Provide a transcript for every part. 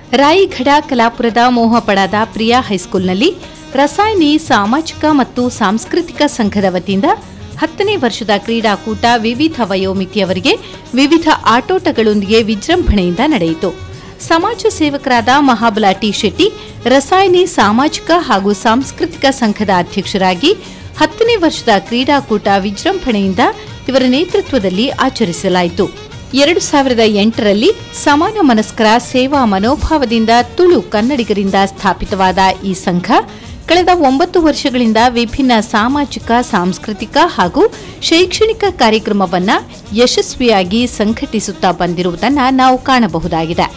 ರಾಯಿಘಡ ಕಲಾಪುರದ ಮೋಹಪಡಾದ ಪ್ರಿಯಾ ಹೈಸ್ಕೂಲ್ನಲ್ಲಿ ರಸಾಯನಿ ಸಾಮಾಜಿಕ ಮತ್ತು ಸಾಂಸ್ಕೃತಿಕ ಸಂಘದ ವತಿಯಿಂದ ಹತ್ತನೇ ವರ್ಷದ ಕ್ರೀಡಾಕೂಟ ವಿವಿಧ ವಯೋಮಿತಿಯವರಿಗೆ ವಿವಿಧ ಆಟೋಟಗಳೊಂದಿಗೆ ವಿಜೃಂಭಣೆಯಿಂದ ನಡೆಯಿತು ಸಮಾಜ ಸೇವಕರಾದ ಮಹಾಬಲ ಟಿ ಶೆಟ್ಟಿ ರಸಾಯನಿ ಸಾಮಾಜಿಕ ಹಾಗೂ ಸಾಂಸ್ಕೃತಿಕ ಸಂಘದ ಅಧ್ಯಕ್ಷರಾಗಿ ಹತ್ತನೇ ವರ್ಷದ ಕ್ರೀಡಾಕೂಟ ವಿಜೃಂಭಣೆಯಿಂದ ಇವರ ನೇತೃತ್ವದಲ್ಲಿ ಆಚರಿಸಲಾಯಿತು ಎರಡು ಸಾವಿರದ ಎಂಟರಲ್ಲಿ ಸಮಾನ ಮನಸ್ಕರ ಸೇವಾ ಮನೋಭಾವದಿಂದ ತುಳು ಕನ್ನಡಿಗರಿಂದ ಸ್ಥಾಪಿತವಾದ ಈ ಸಂಘ ಕಳೆದ ಒಂಬತ್ತು ವರ್ಷಗಳಿಂದ ವಿಭಿನ್ನ ಸಾಮಾಜಿಕ ಸಾಂಸ್ಕೃತಿಕ ಹಾಗೂ ಶೈಕ್ಷಣಿಕ ಕಾರ್ಯಕ್ರಮವನ್ನ ಯಶಸ್ವಿಯಾಗಿ ಸಂಘಟಿಸುತ್ತಾ ಬಂದಿರುವುದನ್ನು ನಾವು ಕಾಣಬಹುದಾಗಿದೆ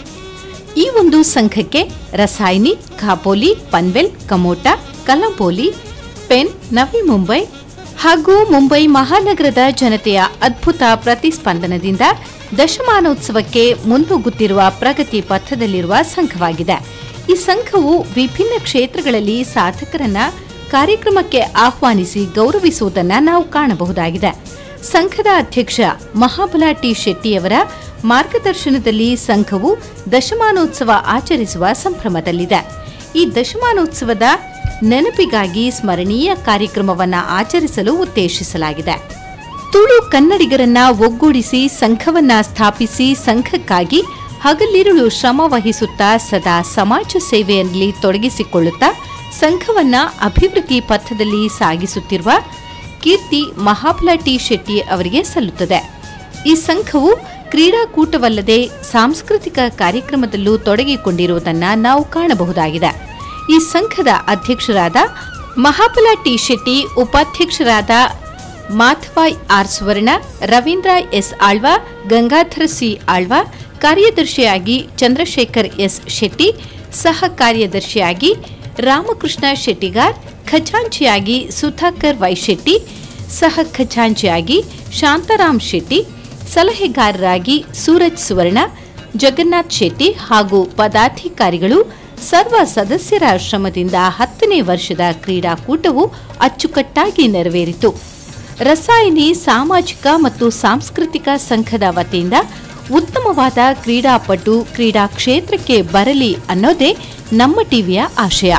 ಈ ಒಂದು ಸಂಘಕ್ಕೆ ರಸಾಯನಿ ಖಾಪೋಲಿ ಪನ್ವೆಲ್ ಕಮೋಟ ಕಲಂಬೋಲಿ ಪೆನ್ ನವಿ ಮುಂಬೈ ಹಾಗೂ ಮುಂಬೈ ಮಹಾನಗರದ ಜನತೆಯ ಅದ್ಭುತ ಪ್ರತಿಸ್ಪಂದನದಿಂದ ದಶಮಾನೋತ್ಸವಕ್ಕೆ ಮುನ್ನುಗ್ಗುತ್ತಿರುವ ಪ್ರಗತಿ ಪಥದಲ್ಲಿರುವ ಸಂಘವಾಗಿದೆ ಈ ಸಂಘವು ವಿಭಿನ್ನ ಕ್ಷೇತ್ರಗಳಲ್ಲಿ ಸಾಧಕರನ್ನ ಕಾರ್ಯಕ್ರಮಕ್ಕೆ ಆಹ್ವಾನಿಸಿ ಗೌರವಿಸುವುದನ್ನು ನಾವು ಕಾಣಬಹುದಾಗಿದೆ ಸಂಘದ ಅಧ್ಯಕ್ಷ ಮಹಾಬಲ ಟಿ ಶೆಟ್ಟಿಯವರ ಮಾರ್ಗದರ್ಶನದಲ್ಲಿ ಸಂಘವು ದಶಮಾನೋತ್ಸವ ಆಚರಿಸುವ ಸಂಭ್ರಮದಲ್ಲಿದೆ ಈ ದಶಮಾನೋತ್ಸವದ ನೆನಪಿಗಾಗಿ ಸ್ಮರಣೀಯ ಕಾರ್ಯಕ್ರಮವನ್ನ ಆಚರಿಸಲು ಉದ್ದೇಶಿಸಲಾಗಿದೆ ತುಳು ಕನ್ನಡಿಗರನ್ನ ಒಗ್ಗೂಡಿಸಿ ಸಂಘವನ್ನ ಸ್ಥಾಪಿಸಿ ಸಂಘಕ್ಕಾಗಿ ಹಗಲಿರುಳು ಶ್ರಮ ವಹಿಸುತ್ತಾ ಸದಾ ಸಮಾಜ ಸೇವೆಯಲ್ಲಿ ತೊಡಗಿಸಿಕೊಳ್ಳುತ್ತಾ ಸಂಘವನ್ನ ಅಭಿವೃದ್ಧಿ ಪಥದಲ್ಲಿ ಸಾಗಿಸುತ್ತಿರುವ ಕೀರ್ತಿ ಮಹಾಬಲ ಟಿ ಶೆಟ್ಟಿ ಅವರಿಗೆ ಸಲ್ಲುತ್ತದೆ ಈ ಸಂಘವು ಕ್ರೀಡಾಕೂಟವಲ್ಲದೆ ಸಾಂಸ್ಕೃತಿಕ ಕಾರ್ಯಕ್ರಮದಲ್ಲೂ ತೊಡಗಿಕೊಂಡಿರುವುದನ್ನ ನಾವು ಕಾಣಬಹುದಾಗಿದೆ ಈ ಸಂಘದ ಅಧ್ಯಕ್ಷರಾದ ಮಹಾಬಲ ಟಿ ಶೆಟ್ಟಿ ಉಪಾಧ್ಯಕ್ಷರಾದ ಮಾಧವಾಯ್ R Suvarna Ravindra S Alva Gangadhar C Alva ಕಾರ್ಯದರ್ಶಿಯಾಗಿ ಚಂದ್ರಶೇಖರ್ ಎಸ್ ಶೆಟ್ಟಿ ಸಹ ಕಾರ್ಯದರ್ಶಿಯಾಗಿ ರಾಮಕೃಷ್ಣ ಶೆಟ್ಟಿಗಾರ್ ಖಜಾಂಚಿಯಾಗಿ ಸುಧಾಕರ್ ವೈ ಶೆಟ್ಟಿ ಸಹ ಖಜಾಂಚಿಯಾಗಿ ಶಾಂತಾರಾಮ್ ಶೆಟ್ಟಿ ಸಲಹೆಗಾರರಾಗಿ ಸೂರಜ್ ಸುವರ್ಣ ಜಗನ್ನಾಥ್ ಶೆಟ್ಟಿ ಹಾಗೂ ಪದಾಧಿಕಾರಿಗಳು ಸರ್ವ ಸದಸ್ಯರ ಶ್ರಮದಿಂದ ಹತ್ತನೇ ವರ್ಷದ ಕ್ರೀಡಾಕೂಟವು ಅಚ್ಚುಕಟ್ಟಾಗಿ ನೆರವೇರಿತು ರಸಾಯನಿ ಸಾಮಾಜಿಕ ಮತ್ತು ಸಾಂಸ್ಕೃತಿಕ ಸಂಘದ ವತಿಯಿಂದ ಉತ್ತಮವಾದ ಕ್ರೀಡಾಪಟು ಕ್ರೀಡಾ ಕ್ಷೇತ್ರಕ್ಕೆ ಬರಲಿ ಅನ್ನೋದೇ ನಮ್ಮ ಟಿವಿಯ ಆಶಯ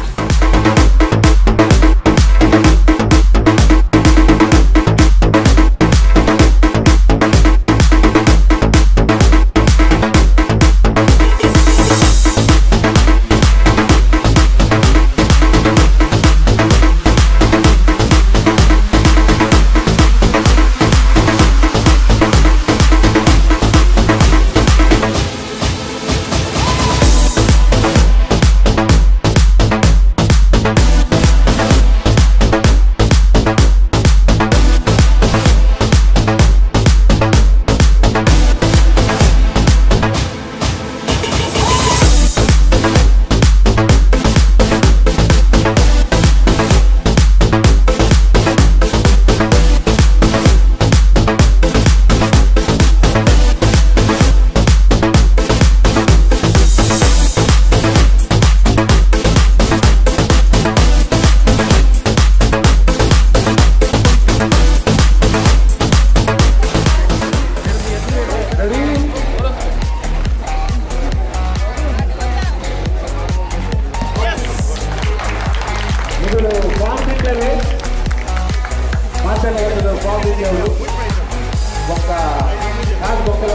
ಮೊದಲು ಫಾರ್ಮ್ ಇದ್ದೇವೆ ಮಾತನಾಡಿದ ಫಾರ್ಮ್ ಇದೆಯವರು ಒಬ್ಬ ನಾಲ್ಕು ಮಕ್ಕಳು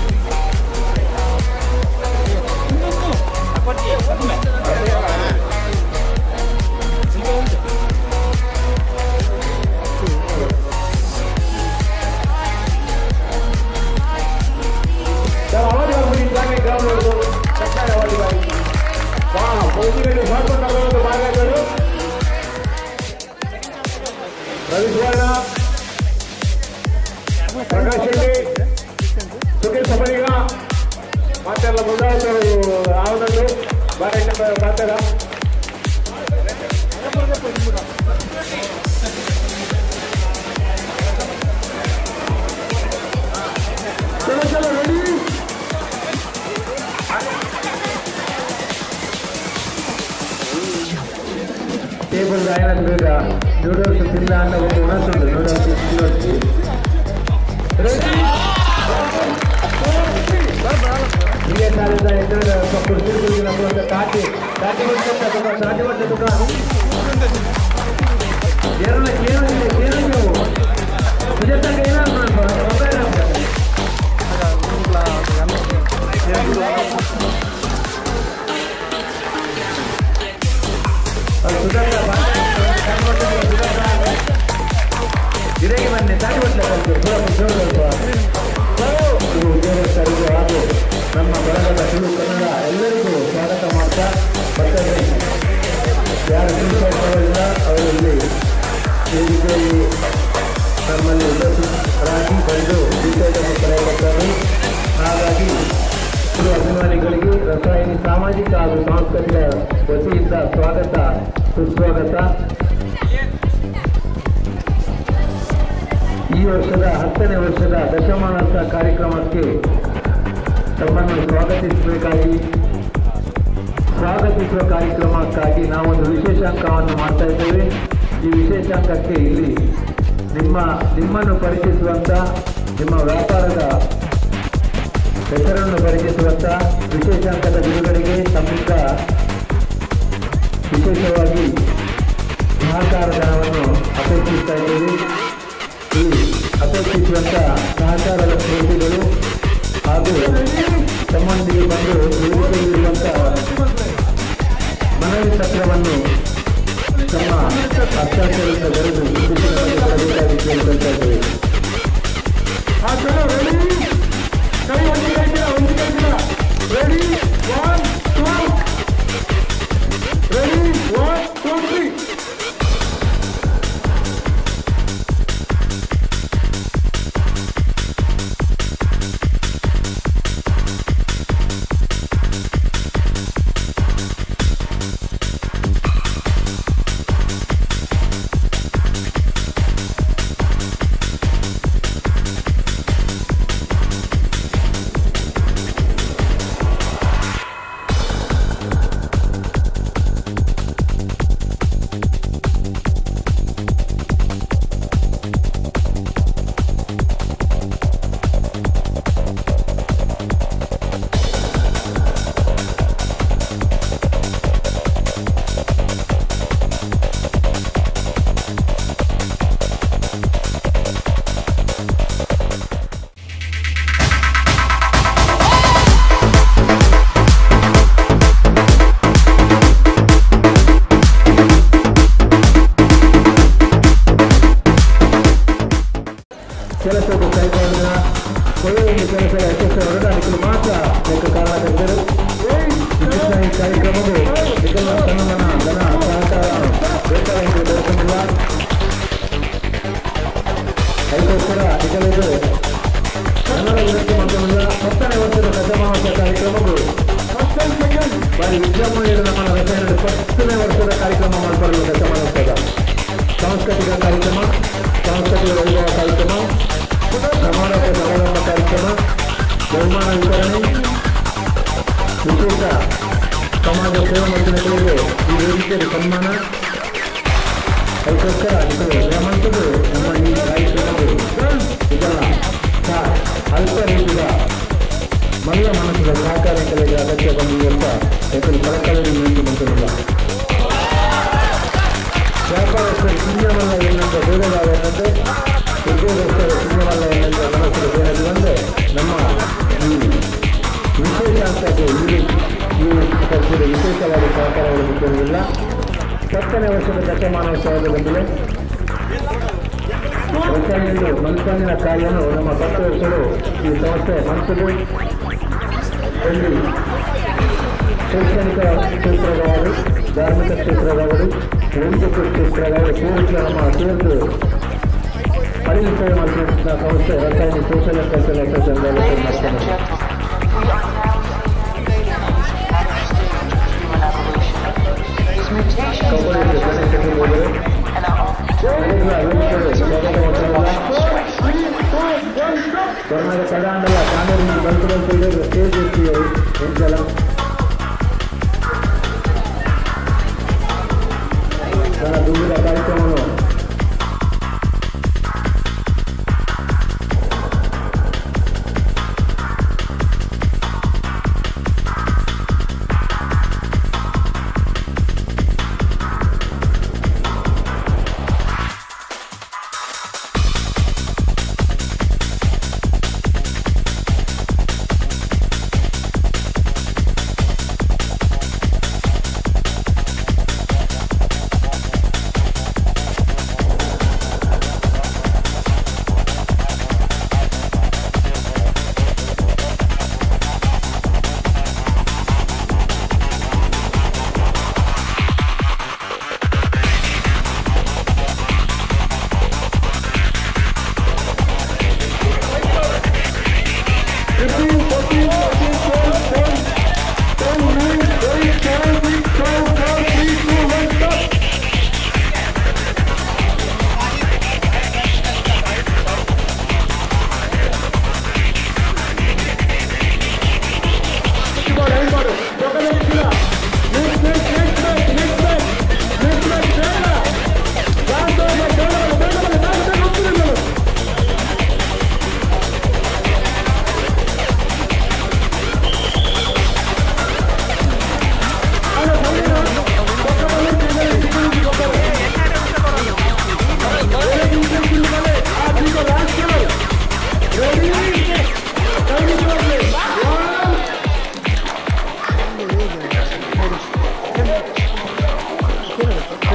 ಸರ್ ಅವಾರ್ಡ್ ಬರ್ಬಿಡಿ ಇದ್ದಾಗೆ ಗ್ರೌಂಡ್ ಸರ್ಕಾರ ಅವಾರ್ಡ್ ಬಾರಿ ವಾ ಭೌತಿಕಲ್ಲಿ ಸ್ವಲ್ಪ ತಗೊಳ್ಳೋದು ಭಾಗಗಳು ರವಿ ಸುವರ್ಣ ಪ್ರಕಾಶ್ ಶೆಟ್ಟಿ ಸುಖೇಶ್ ಸಬರಿಗ ಮಾತೆಲ್ಲ ಮುಂದಾಳರು ಆವನದ್ದು ಬಾರ ಮಾತಾಡ ಚಲೋ ಚಲೋ ರೆಡಿ ಟೇಬಲ್ ರಾಯನ ಬೇಗ ನೂಡಲ್ಸ್ ತಿನ್ನ ಅನ್ನ ಒಂದು ಉಣಸುಂಡು ನೂಡಲ್ಸ್ ರೆಡಿ ಹಿರಿಯ ಕಾಲದ ಎದುರು ಕುರ್ಚಿಗಳಿಗೆ ನಮ್ಮಂತ ತಾಟಿ ತಾಟಿ ಮಾಡ್ತಕ್ಕ ತುಂಬ ತಾಟಿ ಮಾಡ್ತಕ್ಕ ಎರಡು ಏನು ಏನು ನೀವು ಸುಜಾತಕ್ಕೆ ಏನಾದ್ರು ಮೊಬೈಲ್ ಅಂತ ಅದು ಸುಧಾಕ ಹಿರೇಗೆ ಬನ್ನಿ ತಾಟಿ ಮಾಡ್ಲಿಕ್ಕೆ ಇದು ಉದ್ಯೋಗಸ್ಥರಿಗೂ ಹಾಗೂ ನಮ್ಮ ಬಳಗದ ತುಳು ಕನ್ನಡ ಎಲ್ಲರಿಗೂ ಸ್ವಾಗತ ಮಾಡ್ತಾ ಬರ್ತದೆ ಯಾರು ತಿಳಿಸಿಲ್ಲ ಅವರಲ್ಲಿ ವೇದಿಕೆಯಲ್ಲಿ ನಮ್ಮಲ್ಲಿ ಉಪಸ್ಥಿತರಾಗಿ ಬಂದು ವಿಷಯವನ್ನು ಕರೆಯಬರ್ತಾರೆ ಹಾಗಾಗಿ ತುಳು ಅಭಿಮಾನಿಗಳಿಗೆ ರಸಾಯನಿ ಸಾಮಾಜಿಕ ಹಾಗೂ ಸಾಂಸ್ಕೃತಿಕ ವತಿಯಿಂದ ಸ್ವಾಗತ ಸುಸ್ವಾಗತ ಈ ವರ್ಷದ ಹತ್ತನೇ ವರ್ಷದ ದಶಮಾನೋತ್ಸವ ಕಾರ್ಯಕ್ರಮಕ್ಕೆ ತಮ್ಮನ್ನು ಸ್ವಾಗತಿಸಬೇಕಾಗಿ ಸ್ವಾಗತಿಸುವ ಕಾರ್ಯಕ್ರಮಕ್ಕಾಗಿ ನಾವೊಂದು ವಿಶೇಷಾಂಕವನ್ನು ಮಾಡ್ತಾ ಇದ್ದೇವೆ ಈ ವಿಶೇಷಾಂಕಕ್ಕೆ ಇಲ್ಲಿ ನಿಮ್ಮ ನಿಮ್ಮನ್ನು ಪರಿಚಯಿಸುವಂತ ನಿಮ್ಮ ವ್ಯಾಪಾರದ ಹೆಸರನ್ನು ಪರಿಚಯಿಸುವಂತ ವಿಶೇಷಾಂಕದ ಬಿಡುಗಡೆಗೆ ತಮ್ಮಿಂದ ವಿಶೇಷವಾಗಿ ಸಹಕಾರ ಧನವನ್ನು ಅಪೇಕ್ಷಿಸ್ತಾ ಇದ್ದೇವೆ ಈ ಅಪೇಕ್ಷಿಸುವಂತ ಸಹಕಾರದ ಸ್ನೇಹಿತರು ಹಾಗೂ ತಮ್ಮೊಂದಿಗೆ ಬಂದು ವೇದಿಕೆಯಲ್ಲಿರುವಂತ ಮನವಿ ಪತ್ರವನ್ನು ತಮ್ಮ ಹಸ್ತಾಕ್ಷರದಿಂದ ಬರೆದು ಮುಂದಿನ ನಮಗೆ ಕೊಡಬೇಕಾಗಿ ಕೇಳಿಕೊಳ್ತಾ ಇದ್ದೇವೆ ಕೆಲಸದ ಕೈಗೊಂಡ ಕೊನೆಯಲ್ಲಿ ಕೆಲಸದ ಯಶಸ್ಸು ಹೊರಡಾಡಿಸಲು ಮಾತ್ರ ಲೆಕ್ಕ ಕಾರಣಕರ್ತರು ವಿಶಿಷ್ಟ ಈ ಕಾರ್ಯಕ್ರಮವು ನಿಖಲ ಸನ್ಮಾನ ಧನ ಸಹಕಾರ ಬೇಕಾದಂತೆ ದೊರಕಲಿಲ್ಲ ಅದಕ್ಕೋಸ್ಕರ ನಿಖಲದು ಕನ್ನಡ ವಿರಕ್ತಿ ಮಂಡಲದ ಹತ್ತನೇ ವರ್ಷದ ದಶಮಾನೋತ್ಸವ ಕಾರ್ಯಕ್ರಮವು ಬಾರಿ ವಿಜೃಂಭಣೆಯಿಂದ ನಮ್ಮ ರಚನೆಯಲ್ಲಿ ಹತ್ತನೇ ವರ್ಷದ ಕಾರ್ಯಕ್ರಮ ಮಾಡಿಕೊಳ್ಳಲು ದಶಮಾನೋತ್ಸವ ಸಾಂಸ್ಕೃತಿಕ ಕಾರ್ಯಕ್ರಮ ಸಾಂಸ್ಕೃತಿಕ ವೈಭವ ಕಾರ್ಯಕ್ರಮ ಸಮಾರೋಪ ಸಮಾರಂಭ ಕಾರ್ಯಕ್ರಮ ಬಹುಮಾನ ವಿತರಣೆ ವಿಶೇಷ ಸಮಾಜ ಸೇವಾ ಮಂಡಳಿಗಳಿಗೆ ಈ ವೇದಿಕೆಯಲ್ಲಿ ಸನ್ಮಾನ ಅದಕ್ಕೋಸ್ಕರ ಇದು ಶ್ರೀಮಂತರು ನಮ್ಮ ಈ ಕಾರ್ಯಕ್ರಮವು ಇದಲ್ಲ ಸಹ ಅಲ್ಪ ರೀತಿಯ ಮಲ್ಲ ಮನಸ್ಸಿನ ಸಹಕಾರಿಗಳಿಗೆ ಅಗತ್ಯ ಬಂದಿದೆ ಅಂತ ಯಾಕಂದ್ರೆ ಕಳಕಳಿ ನಿಂತು ಬಂದಿರಲಿಲ್ಲ ವ್ಯಾಪಾರಸ್ಥರು ಶೂನ್ಯವಲ್ಲ ಎನ್ನುವಂಥ ಭೇದಭಾವ ಏನಂದ್ರೆ ಉದ್ಯೋಗಸ್ಥರು ಶೂನ್ಯವಲ್ಲ ಎನ್ನುವಂಥ ಮನಸ್ಸಿಗೆ ಬೇರೆ ಬಂದರೆ ನಮ್ಮ ಈ ವಿಶೇಷಾಂಕಕ್ಕೆ ಇಲ್ಲಿ ಈ ಕಲ್ಪಿದ ವಿಶೇಷವಾದ ಸಹಕಾರಗಳು ಮುಖ್ಯವಿಲ್ಲ ಹತ್ತನೇ ವರ್ಷದ ದಶಮಾನೋತ್ಸವದ ಬಂದಿದೆ ರಚನೆಯಲ್ಲಿ ಮನಸ್ಸಿನ ಕಾರ್ಯವನ್ನು ನಮ್ಮ ಹತ್ತು ವರ್ಷಗಳು ಈ ಸಂಸ್ಥೆ ಮನಸ್ಸಿಗೆ ಇಲ್ಲಿ ಶೈಕ್ಷಣಿಕ ಕ್ಷೇತ್ರದವರು ಧಾರ್ಮಿಕ ಕ್ಷೇತ್ರದವರು ವೈದ್ಯಕೀಯ ಕ್ಷೇತ್ರದವರು ಸೇರಿಸಿ ನಮ್ಮ ಸೇರಿದು ಅಳಿಲು ಸೇವೆ ಮಾಡಿದಂಥ ಸಂಸ್ಥೆ ರಸಾಯನ ಸೋಷಿಯಲ್ ಕಲ್ಚರಲ್ ಅಸೋಸಿಯೇಷನ್ ಡೆವಲಪ್ಮೆಂಟ್ ಮಾಡ್ತಾರೆ ಕಬ್ಬಡಿಯಲ್ಲಿ ಗಣೇಶ ಚತುರ್ಥಿ ಅಲ್ಲಿಂದ ವೇದಿಕೆಗೆ ಸ್ವಾಗತ ಮಾಡ್ತಾರಲ್ಲ ಕರ್ನಾಟಕ ಕಡಾಂಡಲ ಕಾನೂರಿನ ಬಂತು ಬಂತು ಇದೆ ಸ್ಟೇಜ್ ಎತ್ತಿ ಎಂಜಲ ನನ್ನ ದುಡ್ಡಿನ ಕಾರ್ಯಕ್ರಮವನ್ನು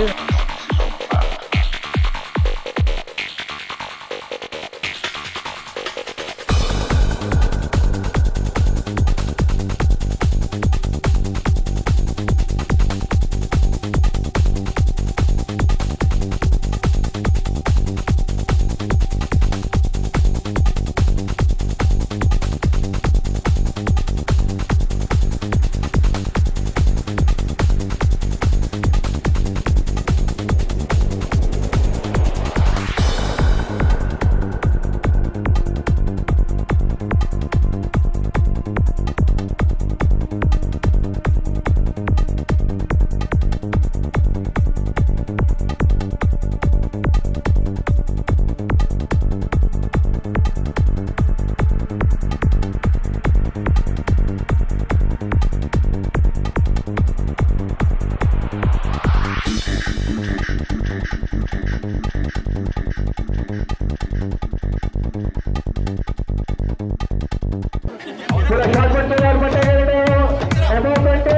ಪುರ ಶಾರ್ಟ್ ಬಟ್ಟೆ ಯಾರು ಬಟ್ಟೆ ಎರಡು ಅಬೋ ಬಟ್ಟೆ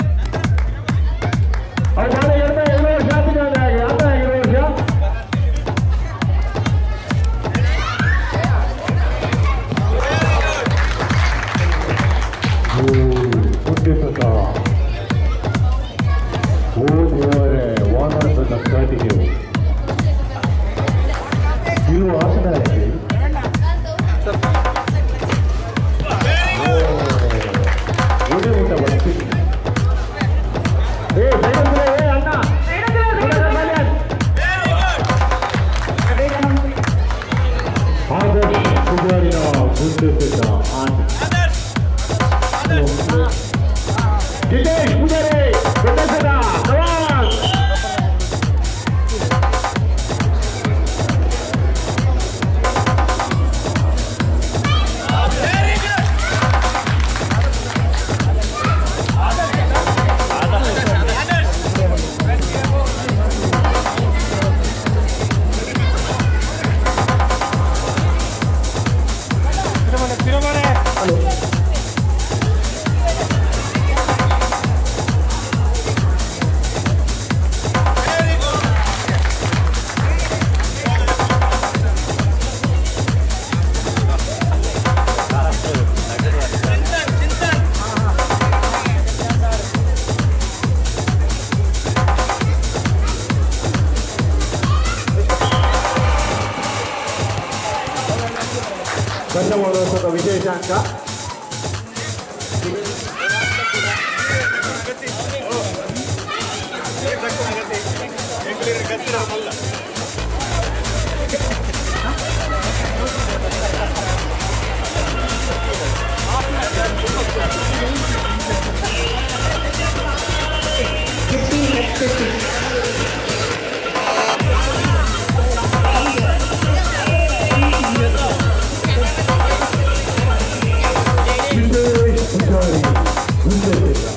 ಅವ್ರು ಭಾಳ ಎರಡು ಎರಡು ವರ್ಷ ಆಗ್ತಿದೆ ಹಾಗೆ ಆತ ಎರಡು ವರ್ಷ ಹುಟ್ಟಿಸುತ್ತ ಹೋದರೆ ವಾನರದ ಕಾಟಿಗೆ ಇರುವ ಆಸನಾಗಿ ಉಡಿ ಊಟ ಬರ್ತೀನಿ ಏ ಬೇಡಂದ್ರೆ ಏ ಅಣ್ಣ ಆದರ್ಶ್ ಕುಮಾರಿನ ಗುಂಡಿಸಿದ ಆಟ ಜಿತೇಶ್ ಪುಜಾರಿ ಗುಂಡಿಸಿದ ಕಮಾನ್ ಕನ್ನಡೋತ್ಸವದ ವಿಶೇಷಾಂಕ ಸಿದ್ದೇಶ್ ಪೂಜಾರಿ ಗುಂಡಿಸಿದ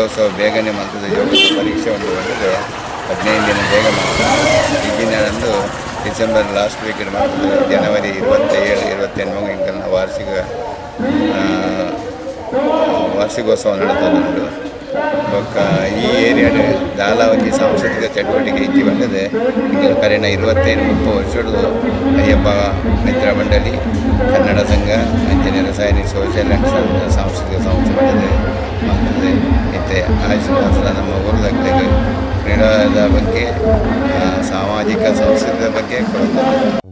ವಾರ್ಷಿಕೋತ್ಸವ ಬೇಗನೆ ಮಾಡ್ತದೆ ಯೋಗದ ಪರೀಕ್ಷೆ ಒಂದು ಬಂದಿದೆ ಹದಿನೈದು ದಿನ ಬೇಗ ಮಾಡ್ತಾರೆ ಈಗಿನಂದು ಡಿಸೆಂಬರ್ ಲಾಸ್ಟ್ ವೀಕೆಂಡ್ ಮಾಡ್ತದೆ ಜನವರಿ ഇരുപത്തേഴ് ഇരുപത്തെಣ್ಣು ಇಂಕಲ್ನ ವಾರ್ಷಿಕ ಆ, ವಾರ್ಷಿಕೋತ್ಸವ ನಡೆದುಂಟು ಬೊಕ್ಕ ಈ ಏರಿಯಾಡ್ ದಾಲ ಒಂಜಿ ಸಾಂಸ್ಕೃತಿಕ ಚಟುವಟಿಕೆ ಇಜ್ಜಿ ಬಂದದೆ ಈಗ ಕರೆನ ಇರುವತ್ತೈದು ಮುಪ್ಪು ವರ್ಷಡು ಅಯ್ಯಪ್ಪ ಮಿತ್ರ ಮಂಡಳಿ ಕನ್ನಡ ಸಂಘ ಅಂಜನೆ ರಸಾಯನಿಕ ಸೋಷಿಯಲ್ ಆ್ಯಂಡ್ ಸಾಂಸ್ಕೃತಿಕ ಸಂಸ್ಥೆ ಬಂದಿದೆ ಮಾಡ್ತದೆ ಮತ್ತು ಆಶೀರ್ವಾದ ನಮ್ಮ ಊರದಾಗಲಿಗೆ ಕ್ರೀಡಾದ ಬಗ್ಗೆ ಆ, ಸಾಮಾಜಿಕ ಸಂಸ್ಕೃತಿಯ ಬಗ್ಗೆ ಕೊಡುತ್ತದೆ